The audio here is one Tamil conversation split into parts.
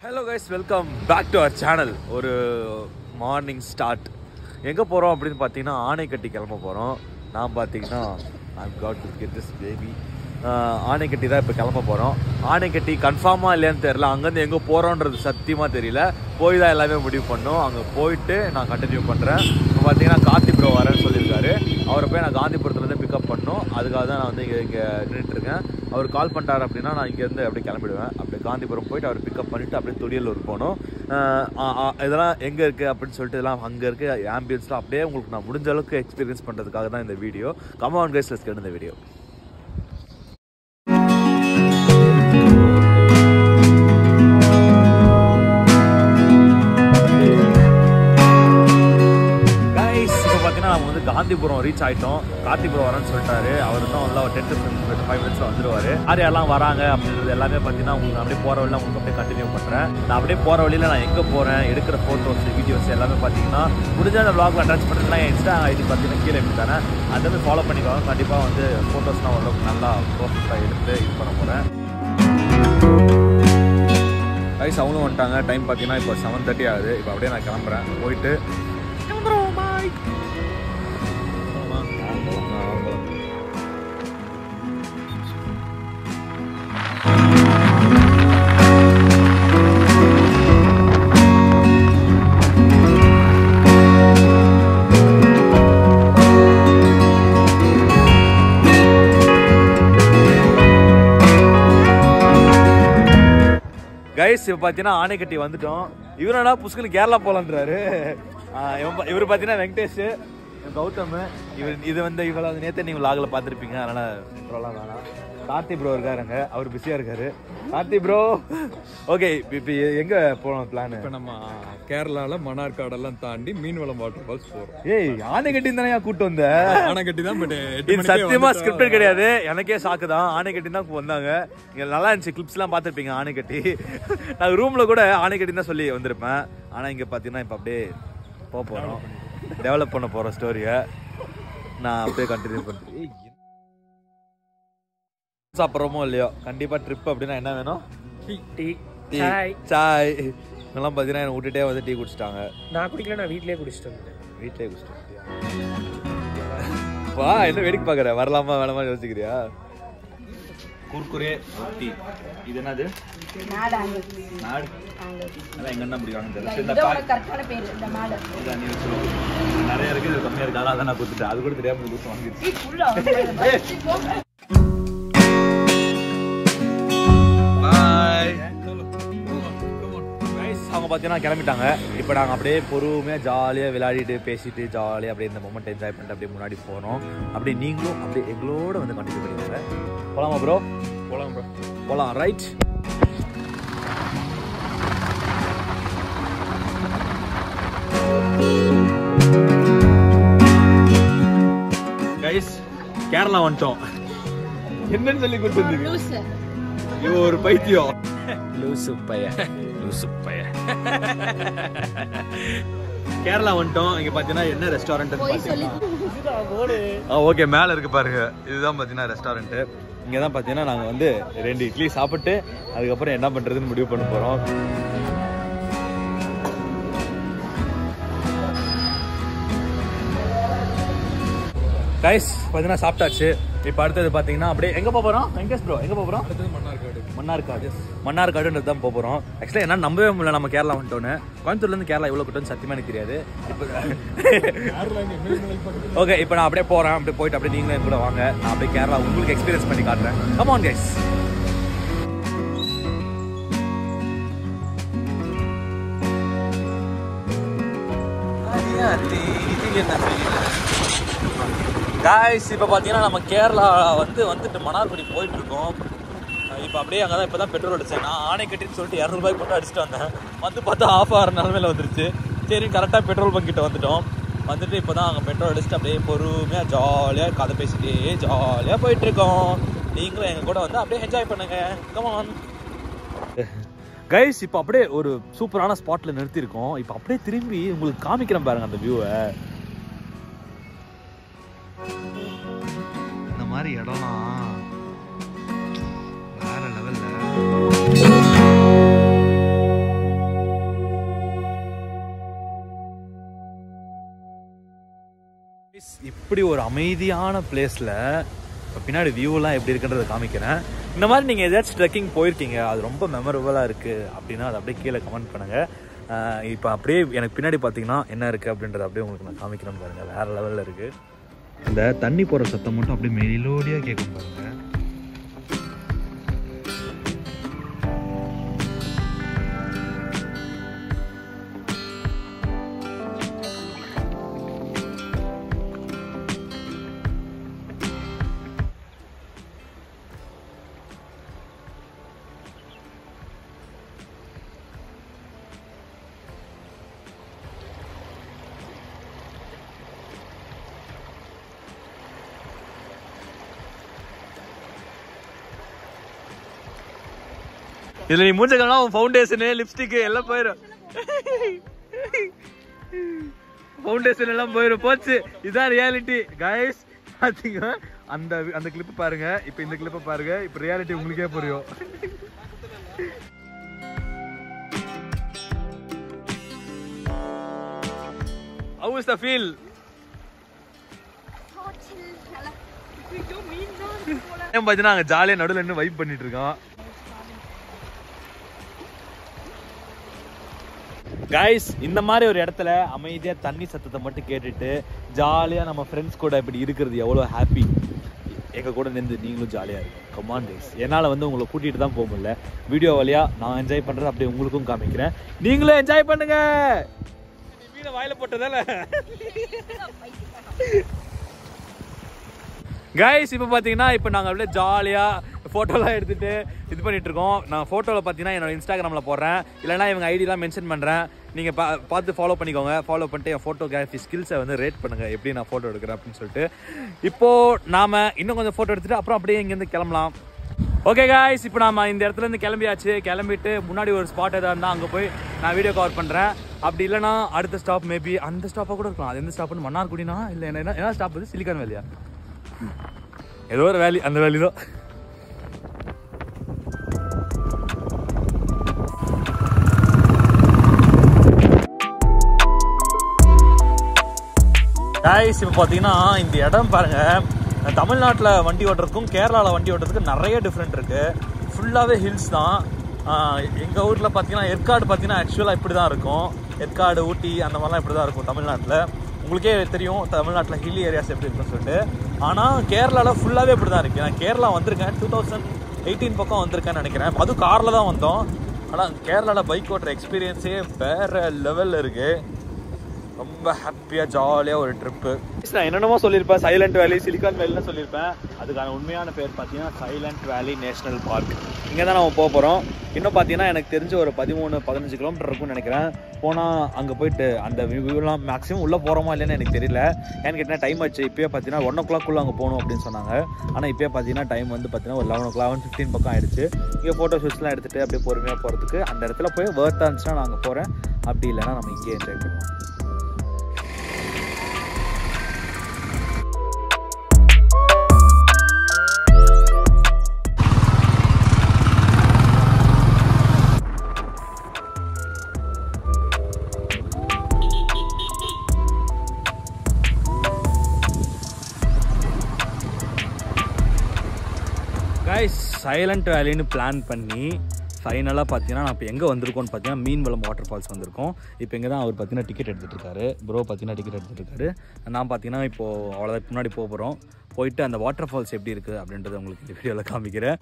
Hello guys welcome back to our channel ஒரு மார்னிங் ஸ்டார்ட் எங்கே போகிறோம் அப்படின்னு பார்த்தீங்கன்னா ஆணைக்கட்டி கிளம்ப போகிறோம் நான் பார்த்தீங்கன்னா I got to get this baby Anaikatti தான் இப்போ கிளம்ப போகிறோம் ஆணைக்கட்டி கன்ஃபார்மாக இல்லையான்னு தெரியல அங்கேருந்து எங்கே போகிறோன்றது சத்தியமாக தெரியல போய் தான் எல்லாமே முடிவு பண்ணோம் அங்கே போயிட்டு நான் கண்டினியூ பண்ணுறேன் இப்போ பார்த்தீங்கன்னா கார்த்தி ப்ரோ வரேன்னு சொல்லியிருக்காரு அவரை போய் நான் காந்திபுரத்துலேருந்து பிக்கப் பண்ணோம் அதுக்காக தான் நான் வந்து இங்கே இங்கே நின்றுட்டுருக்கேன் அவர் கால் பண்ணிட்டார் அப்படின்னா நான் இங்கேருந்து அப்படியே கிளம்பிடுவேன் அப்படியே காந்திபுரம் போயிட்டு அவர் பிக்கப் பண்ணிவிட்டு அப்படியே துடியலூர் போகணும் ஆஹ் ஆ- ஆ- இதெல்லாம் எங்கே இருக்குது அப்படின்னு சொல்லிட்டு இதெல்லாம் அங்கே இருக்குது ஆம்பியன்ஸ்லாம் அப்படியே உங்களுக்கு நான் முடிஞ்ச அளவுக்கு எக்ஸ்பீரியன்ஸ் பண்ணுறதுக்காக தான் இந்த வீடியோ கமான் கைஸ் லெஸ் இந்த வீடியோ கைஸ் இப்போ பார்த்தீங்கன்னா நம்ம வந்து காந்திபுரம் ரீச் ஆயிட்டோம் காந்திபுரம் வரேன்னு சொல்லிட்டாரு அவர் தான் வந்து ஒரு டென் டு ஃபைவ் மினிட்ஸில் வந்துருவாரு யார் யாரெல்லாம் வராங்க அப்படின்றது எல்லாமே பார்த்தீங்கன்னா உங்களுக்கு அப்படியே போகிற வழியில் உங்களுக்கு அப்படியே கண்டினியூ பண்ணுறேன் நான் அப்படியே போகிற வழியில் நான் எங்கே போகிறேன் எடுக்கிற ஃபோட்டோஸ் வீடியோஸ் எல்லாமே பார்த்தீங்கன்னா முடிஞ்ச அந்த vlogல அட்டாச் பண்ணுறதுனா என் இன்ஸ்டா ஐடி பார்த்தீங்கன்னா கீழே இப்படி தானே அதை வந்து ஃபாலோ பண்ணிக்கோங்க கண்டிப்பாக வந்து ஃபோட்டோஸ்லாம் ஓரளவுக்கு நல்லா பர்ஃபெக்டாக எடுத்து இது பண்ண போகிறேன் கைஸ் அவங்களும் வந்துட்டாங்க டைம் பார்த்தீங்கன்னா இப்போ செவன் தேர்ட்டி ஆகுது இப்போ அப்படியே நான் கிளம்புறேன் போயிட்டு கிளம்புறோம் பாய் கைஸ் இப்போ பார்த்தீங்கன்னா ஆணைக்கட்டி வந்துட்டோம் இவரடா புஷ்கல் கேரளா போகலான்றாரு இவர் பார்த்தீங்கன்னா வெங்கடேஷ் கௌதம் இவர் இது வந்து இவ்வளோ நேற்று நீங்கள் லாகில் பார்த்துருப்பீங்க அதனால் இவ்வளோலாம் வேணாம் கார்த்தி ப்ரோ இருக்காருங்க அவர் பிஸியாக இருக்காரு கார்த்தி ப்ரோ ஓகே இப்போ எங்கே போகணும் பிளான் இப்ப நம்ம கேரளால மணார்காடெல்லாம் தாண்டி மீன்வளம் வாட்டர் ஃபால்ஸ் போறோம் ஏய் ஆணைக்கட்டி தானே கூட்டு வந்த ஆனைக்கட்டி தான் பட் இது சத்தியமா ஸ்கிரிப்டட் கிடையாது எனக்கே சாக்கு தான் ஆணைக்கட்டி தான் வந்தாங்க இங்க நல்லா இருந்துச்சு கிளிப்ஸ் எல்லாம் பார்த்துருப்பீங்க ஆணைக்கட்டி நான் ரூம்ல கூட ஆணைக்கட்டி தான் சொல்லி வந்திருப்பேன் ஆனா இங்க பாத்தீங்கன்னா இப்ப அப்படியே போக போறோம் டெவலப் பண்ண போறோம் ஸ்டோரியை நான் அப்படியே கண்டினியூ பண்றேன் சாப்பிட்றோமோ இல்லையோ கண்டிப்பா ட்ரிப் அப்படின்னா என்ன வேணும் டீ டீ சாய். சாய் இதெல்லாம் பார்த்தீங்கன்னா என்னை விட்டுட்டே வந்து டீ குடிச்சிட்டாங்க நான் குடிக்கல நான் வீட்லயே குடிச்சிட்டு வந்துட்டேன் வீட்டிலே குடிச்சிட்டு வா என்ன வேடிக்கை பார்க்குற வரலாமா வேணாமா யோசிக்கிறியா குர்குரே ரொட்டி இது என்னது நாடாங்க நாடு அதான் எங்க என்ன பிடிக்கும் தெரியல சரி, இந்த இதோட பாய் கரெக்டான பேர் இந்த மாடு இதான் நீ வச்சுக்கோ. நிறைய இருக்கு இது கம்மியா இருக்கு அதான் நான் கொடுத்துட்டேன் அது கூட தெரியாம கொடுத்து வாங்கிடுச்சு சீ, உள்ள வந்து பாய் அவங்க பார்த்தீங்கன்னா கிளம்பிட்டாங்க இப்போ நாங்கள் அப்படியே பொறுமையாக ஜாலியாக விளையாடிட்டு பேசிட்டு ஜாலியாக அப்படியே இந்த மொமெண்ட் என்ஜாய் பண்ணிட்டு அப்படியே முன்னாடி போனோம் அப்படியே நீங்களும் அப்படியே எங்களோட வந்து கண்டினியூ பண்ணிடுங்க போலாமா ப்ரோ போலாம் bro. போலாம் ரைட் கைஸ் கேரளா வந்துட்டோம் என்னன்னு சொல்லி கொடுத்துருக்கு லூசு. இவ ஒரு பைத்தியம் லூசு பைய லூசு பைய கேரளா வந்துட்டோம் இங்க பாத்தீங்கன்னா என்ன ரெஸ்டாரண்ட் போய் சொல்லி ஓகே மேல இருக்கு பாருங்க இதுதான் பாத்தீங்கன்னா ரெஸ்டாரண்ட் இங்க தான் பாத்தீங்கன்னா நாங்க வந்து ரெண்டு இட்லி சாப்பிட்டு அதுக்கப்புறம் என்ன பண்றதுன்னு முடிவு பண்ண போறோம் கைஸ் பார்த்தீங்கன்னா சாப்பிட்டாச்சு இப்போ அடுத்தது பார்த்தீங்கன்னா அப்படியே எங்கே போக போகிறோம் வெங்கடேஷ் ப்ரோ எங்கே போக போகிறோம் அடுத்தது மணார்காடு மன்னார்காடு மன்னார்காடுன்றது தான் போக போகிறோம் ஆக்சுவலாக என்ன நம்பவே முடியல நம்ம கேரளா வந்துட்டோன்னு கோயம்புத்தூர்லேருந்து கேரளா இவ்வளோ கூட்டம் சத்தியமாக எனக்கு தெரியாது இப்போ ஓகே இப்போ நான் அப்படியே போகிறேன் அப்படியே போயிட்டு அப்படியே நீங்களும் என் கூட வாங்க நான் அப்படியே கேரளா உங்களுக்கு எக்ஸ்பீரியன்ஸ் பண்ணி காட்டுறேன் கமான் கைஸ் காய்ஸ் இப்போ பார்த்தீங்கன்னா நம்ம கேரளா வந்து வந்துட்டு மணார்குடி போயிட்டு இருக்கோம் இப்போ அப்படியே அங்கே தான் இப்போ தான் பெட்ரோல் அடிச்சேன் நான் ஆணை கட்டின்னு சொல்லிட்டு இரநூறுபாய்க்கு மட்டும் அடிச்சுட்டு வந்தேன் வந்து பார்த்தா ஆஃப் ஆகிற நிலமையில வந்துருச்சு சரி கரெக்டாக பெட்ரோல் பங்க் கிட்ட வந்துட்டோம் வந்துட்டு இப்போ தான் அங்கே பெட்ரோல் அடிச்சுட்டு அப்படியே பொறுமையாக ஜாலியாக கதை பேசிட்டே ஜாலியாக போயிட்டு இருக்கோம் நீங்களும் எங்கள் கூட வந்து அப்படியே என்ஜாய் பண்ணுங்க கமான் கைஸ் இப்போ அப்படியே ஒரு சூப்பரான ஸ்பாட்ல நிறுத்தியிருக்கோம் இப்போ அப்படியே திரும்பி உங்களுக்கு காமிக்கிறேன் பாருங்க அந்த வியூவை இந்த மாதிரி இடம்லாம் வேற லெவல்ல இப்படி ஒரு அமைதியான பிளேஸில் பின்னாடி வியூலாம் எப்படி இருக்குன்றதை காமிக்கிறேன் இந்த மாதிரி நீங்கள் ஏதாச்சும் ட்ரெக்கிங் போயிருக்கீங்க அது ரொம்ப மெமரபுளாக இருக்குது அப்படின்னா அதை அப்படியே கீழே கமெண்ட் பண்ணுங்கள் இப்போ அப்படியே எனக்கு பின்னாடி பார்த்தீங்கன்னா என்ன இருக்குது அப்படின்றத அப்படியே உங்களுக்கு நான் காமிக்கிறேன் பாருங்கள் வேறு லெவலில் இருக்குது இந்த தண்ணி போகிற சத்தம் மட்டும் அப்படியே மெலோடியாக கேட்கும் பாருங்கள் இதுல நீ மூஞ்சக்கலாம் உன் ஃபவுண்டேஷனு லிப்ஸ்டிக் எல்லாம் போயிடும் ஃபவுண்டேஷன் எல்லாம் போயிடும் போச்சு இதான் ரியாலிட்டி கைஸ் பாத்தீங்க அந்த அந்த கிளிப் பாருங்க இப்போ இந்த கிளிப்பை பாருங்க இப்போ ரியாலிட்டி உங்களுக்கே புரியும் How is the feel? ஏன் பார்த்தீங்கன்னா அங்கே ஜாலியாக நடுவில் நின்று வைப் பண்ணிட்டு இருக்கோம் கைஸ் இந்த மாதிரி ஒரு இடத்துல அமைதியாக தண்ணி சத்தத்தை மட்டும் கேட்டுட்டு ஜாலியாக நம்ம ஃப்ரெண்ட்ஸ் கூட இப்படி இருக்கிறது எவ்வளோ ஹாப்பி எங்கள் கூட நின்று நீங்களும் ஜாலியாக இருக்கும் கமான் கைஸ் என்னால் வந்து உங்களை கூட்டிகிட்டு தான் போக முடியல வீடியோ வழியாக நான் என்ஜாய் பண்ணுறது அப்படியே உங்களுக்கும் காமிக்கிறேன் நீங்களும் என்ஜாய் பண்ணுங்க வீட வாயில போட்டதால கைஸ் இப்போ பார்த்தீங்கன்னா இப்போ நாங்கள் அப்படியே ஜாலியாக ஃபோட்டோலாம் எடுத்துகிட்டு இது பண்ணிட்டு இருக்கோம் நான் ஃபோட்டோவில் பார்த்தீங்கன்னா என்னோட இன்ஸ்டாகிராமில் போடுறேன் இல்லைனா இவங்க ஐடிலாம் மென்ஷன் பண்ணுறேன் நீங்கள் பா பார்த்து ஃபாலோ பண்ணிக்கோங்க ஃபாலோ பண்ணிட்டு என் ஃபோட்டோகிராஃபி ஸ்கில்ஸை வந்து ரேட் பண்ணுங்கள் எப்படி நான் ஃபோட்டோ எடுக்கிறேன் அப்படின்னு சொல்லிட்டு இப்போது நாம் இன்னும் கொஞ்சம் ஃபோட்டோ எடுத்துகிட்டு அப்புறம் அப்படியே இங்கேருந்து கிளம்பலாம் ஓகே காய்ஸ் இப்போ நாம இந்த இடத்துல இருந்து கிளம்பியாச்சு கிளம்பிட்டு முன்னாடி ஒரு ஸ்பாட் எதாவது இருந்தால் அங்கே போய் நான் வீடியோ கவர் பண்ணுறேன் அப்படி இல்லைனா அடுத்த ஸ்டாப் மேபி அந்த ஸ்டாப்பாக கூட இருக்கலாம் அது எந்த ஸ்டாப்னு மன்னார்குடினா இல்லை என்ன என்ன- என்ன ஸ்டாப் இது சிலிக்கான் வேலையா ஏதோ ஒரு வேலி அந்த வேலி தான் கைஸ் இப்போ பார்த்தீங்கன்னா இந்த இடம் பாருங்க தமிழ்நாட்டில் வண்டி ஓட்டுறதுக்கும் கேரளாவில் வண்டி ஓட்டுறதுக்கு நிறைய டிஃப்ரெண்ட் இருக்கு ஃபுல்லாகவே ஹில்ஸ் தான் எங்கள் ஊரில் பார்த்தீங்கன்னா ஏற்காடு பார்த்தீங்கன்னா ஆக்சுவலாக இப்படி தான் இருக்கும் ஏற்காடு ஊட்டி அந்த மாதிரிலாம் இப்படி தான் இருக்கும் தமிழ்நாட்டில் உங்களுக்கே தெரியும் தமிழ்நாட்டில் ஹில் ஏரியாஸ் எப்படி இருக்குன்னு சொல்லிட்டு ஆனால் கேரளாவில் ஃபுல்லாகவே இப்படி தான் இருக்கு நான் கேரளா வந்திருக்கேன் டூ தௌசண்ட் எயிட்டீன் பக்கம் வந்திருக்கேன்னு நினைக்கிறேன் அதுவும் காரில் தான் வந்தோம் ஆனால் கேரளாவில் பைக் ஓட்டுற எக்ஸ்பீரியன்ஸே வேற லெவலில் இருக்குது ரொம்ப ஹாப்பியாக ஜாலியாக ஒரு ட்ரிப்பு நான் என்னென்னமோ சொல்லியிருப்பேன் சைலண்ட் வேலி சிலிக்கான் வேலின்னு சொல்லியிருப்பேன் அதுக்கான உண்மையான பேர் பார்த்தீங்கன்னா சைலண்ட் வேலி நேஷனல் பார்க் இங்கே தான் நம்ம போக போகிறோம் இன்னும் பார்த்தீங்கன்னா எனக்கு தெரிஞ்ச ஒரு பதிமூணு பதினஞ்சு கிலோமீட்டர் இருக்கும்னு நினைக்கிறேன் போனால் அங்கே போயிட்டு அந்த வியூலாம் மேக்ஸிமம் உள்ளே போகிறோமா இல்லைன்னு எனக்கு தெரியல ஏன்னு கேட்டால் டைம் ஆச்சு இப்போயே பார்த்தீங்கன்னா ஒன் ஓ கிளாக்குள்ளே அங்கே போகணும் அப்படின்னு சொன்னாங்க ஆனால் இப்போயே பார்த்தீங்கன்னா டைம் வந்து பார்த்தீங்கன்னா ஒரு eleven o'clock eleven fifteen பக்கம் ஆயிடுச்சு இங்கே ஃபோட்டோ ஷூட்ஸ்லாம் எடுத்துகிட்டு அப்படியே பொறுமையாக போகிறதுக்கு அந்த இடத்துல போய் வேர்த்தாக இருந்துச்சுன்னா நான் அங்கே போகிறேன் அப்படி இல்லைன்னா நம்ம இங்கேயே என்ஜாய் பண்ணுவோம் கைஸ் சைலண்ட் வேலின்னு பிளான் பண்ணி ஃபைனலாக பார்த்தீங்கன்னா நான் இப்போ எங்கே வந்திருக்கோம்னு பார்த்தீங்கன்னா மீன்வளம் வாட்டர் ஃபால்ஸ் வந்திருக்கோம் இப்போ இங்கே தான் அவர் பார்த்தீங்கன்னா டிக்கெட் எடுத்துகிட்டு இருக்காரு ப்ரோ பார்த்தீங்கன்னா டிக்கெட் எடுத்துகிட்டு இருக்காரு நான் பார்த்தீங்கன்னா இப்போது அவ்வளோதான் முன்னாடி போக போகிறோம் போயிட்டு அந்த வாட்டர் ஃபால்ஸ் எப்படி இருக்குது அப்படின்றத உங்களுக்கு இந்த வீடியோவில் காமிக்கிறேன்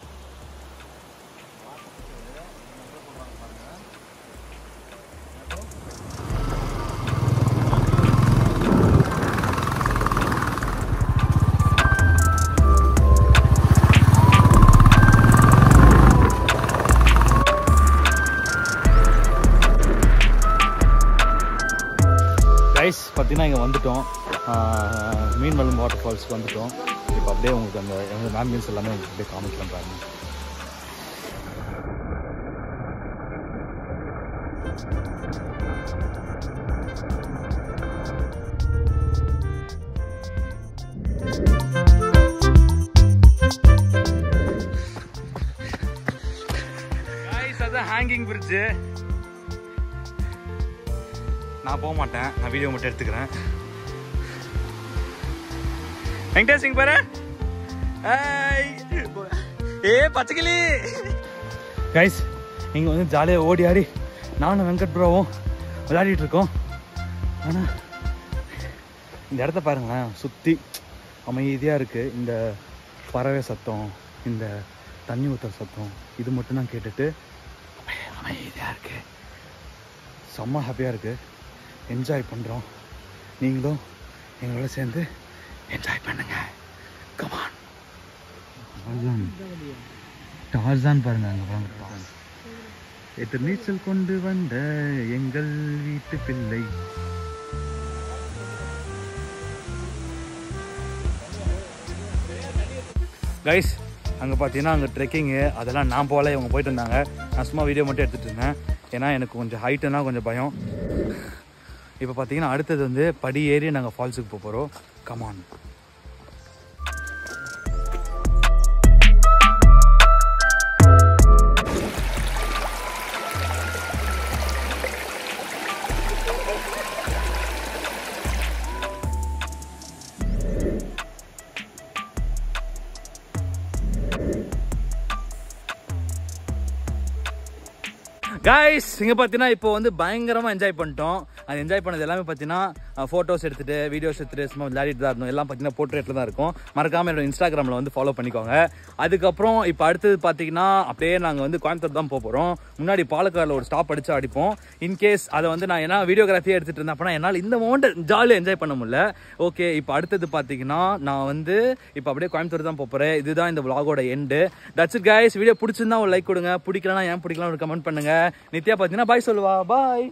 கைஸ் பார்த்தீங்கன்னா இங்கே வந்துட்டோம் ஆஹ் மீன்வளம் வாட்டர் ஃபால்ஸ்க்கு வந்துட்டோம் இப்போ அப்படியே உங்களுக்கு அந்த அந்த ஆம்பியன்ஸ் எல்லாமே உங்களுக்கு அப்படியே காமிக்கலாம் பாருங்க கைஸ் அதான் ஹேங்கிங் பிரிட்ஜு நான் போக மாட்டேன் நான் வீடியோ மட்டும் எடுத்துக்கிறேன் வெங்கடேஷ் சிங் பாரு ஹாய் ஏ பச்சைக்கிளி கைஸ் இங்கே வந்து ஜாலியாக ஓடி ஆடி நானும் வெங்கட் ப்ரோவும் விளையாடிட்டு இருக்கோம் ஆனால் இந்த இடத்த பாருங்களேன் சுற்றி அமைதியாக இருக்குது இந்த பறவை சத்தம் இந்த தண்ணி ஊற்றுற சத்தம் இது மட்டும் தான் கேட்டுட்டு அப்படியே அமைதியாக இருக்கு செம்ம ஹாப்பியாக இருக்குது என்ஜாய் பண்ணுறோம் நீங்களும் எங்களோட சேர்ந்து என்ஜாய் பண்ணுங்க கமான் டார்சான் பாருங்க அங்கே பாருங்க எத்தனை நீச்சல் கொண்டு வந்த எங்கள் வீட்டு பிள்ளை கைஸ் அங்கே பார்த்தீங்கன்னா அங்கே ட்ரெக்கிங்கு அதெல்லாம் நான் போகல இவங்க போயிட்டு இருந்தாங்க நான் சும்மா வீடியோ மட்டும் எடுத்துகிட்டு இருந்தேன் ஏன்னா எனக்கு கொஞ்சம் ஹைட்டுனா கொஞ்சம் பயம் இப்போ பார்த்தீங்கன்னா அடுத்தது வந்து படி ஏறி நாங்கள் ஃபால்ஸுக்கு போக போகிறோம் கமான் கைஸ் இங்கே பார்த்தீங்கன்னா இப்போ வந்து பயங்கரமாக என்ஜாய் பண்ணிட்டோம் அது என்ஜாய் பண்ணது எல்லாமே பார்த்தீங்கன்னா ஃபோட்டோஸ் எடுத்துட்டு வீடியோஸ் எடுத்துட்டு சும்மா விளையாடிட்டு தான் இருந்தோம் எல்லாம் பார்த்தீங்கன்னா போர்ட்ரேட்டில் தான் இருக்கும் மறக்காம என்னோட இன்ஸ்டாகிராமில் வந்து ஃபாலோ பண்ணிக்கோங்க அதுக்கப்புறம் இப்போ அடுத்தது பார்த்தீங்கன்னா அப்படியே நாங்கள் வந்து கோயம்புத்தூர் தான் போக போகிறோம் முன்னாடி பாலக்காடில் ஒரு ஸ்டாப் அடிச்சு அடிப்போம் இன்கேஸ் அதை வந்து நான் ஏன்னா வீடியோகிராஃபியே எடுத்துட்டு இருந்தேன் அப்படின்னா என்னால் இந்த மொமெண்ட் ஜாலியாக என்ஜாய் பண்ண முடியல ஓகே இப்போ அடுத்தது பார்த்தீங்கன்னா நான் வந்து இப்போ அப்படியே கோயம்புத்தூர் தான் போக போகிறேன் இதுதான் இந்த vlog-ஓட end that's it guys video பிடிச்சிருந்தா ஒரு லைக் கொடுங்க பிடிக்கலனா ஏன் பிடிக்கலாம் ஒரு கமெண்ட் பண்ணுங்க நித்யா பார்த்தீங்கன்னா பாய் சொல்லுவா பாய்